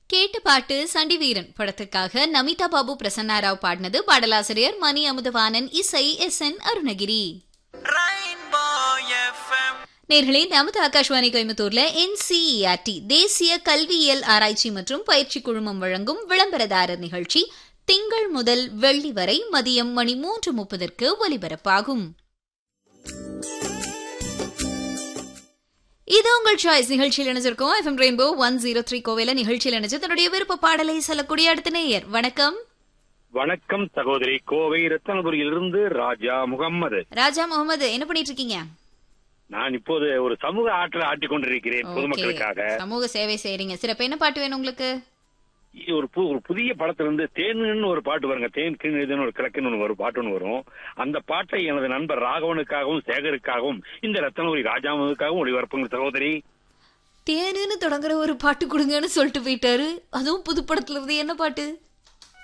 கேட்டு பாட்டு சண்டி வீரன் படத்துக்காக நமிதா பாபு பிரசன்னா ராவ் பாடினது பாடலாசிரியர் மணி அமுதவாணன் இசை S N Arunagiri Rainbow FM. நேர்களே நமது ஆகாஷ்வாணி கோயம்புத்தூர்ல என்சிஇஆர்டி தேசிய கல்வியியல் ஆராய்ச்சி மற்றும் பயிற்சி குழுமம் வழங்கும் விளம்பரதாரர் நிகழ்ச்சி திங்கள் முதல் வெள்ளி வரை மதியம் மணி மூன்று முப்பதற்கு ஒலிபரப்பாகும் இது உங்கள் சாய்ஸ் நிகழ்ச்சியில் இணைஞ்சிருக்கோம் FM rainbow one zero three கோவையில நிகழ்ச்சியில் இணைஞ்சு தன்னுடைய விருப்ப பாடலை சொல்லக்கூடிய அடுத்த நேயர் வணக்கம் வணக்கம் சகோதரி கோவை ரத்தனபுரியிலிருந்து ராஜா முகம்மது ராஜா முகமது என்ன பண்ணிட்டு இருக்கீங்க நான் இப்போது ஒரு சமூக ஆற்றல் ஆட்டிக் கொண்டிருக்கிறேன் பொதுமக்களுக்காக Okay. சமூக சேவை செய்றீங்க சிறப்பு என்ன பாட்டு வேணும் உங்களுக்கு இது ஒரு பு- ஒரு புதிய படத்துல இருந்து தேனுன்னு ஒரு பாட்டு வருங்க தேன் கிணறுன்னு ஒரு கிழக்குன்னு ஒன்று வரும் பாட்டு ஒன்று வரும் அந்த பாட்டை எனது நண்பர் ராகவனுக்காகவும் சேகருக்காகவும் இந்த ரத்தனபுரி ராஜாமுக்காகவும் ஒளிபரப்புங்க சகோதரி தேனுன்னு தொடங்குற ஒரு பாட்டு கொடுங்கன்னு சொல்லிட்டு போயிட்டாரு அதுவும் புது படத்துல இருந்து என்ன பாட்டு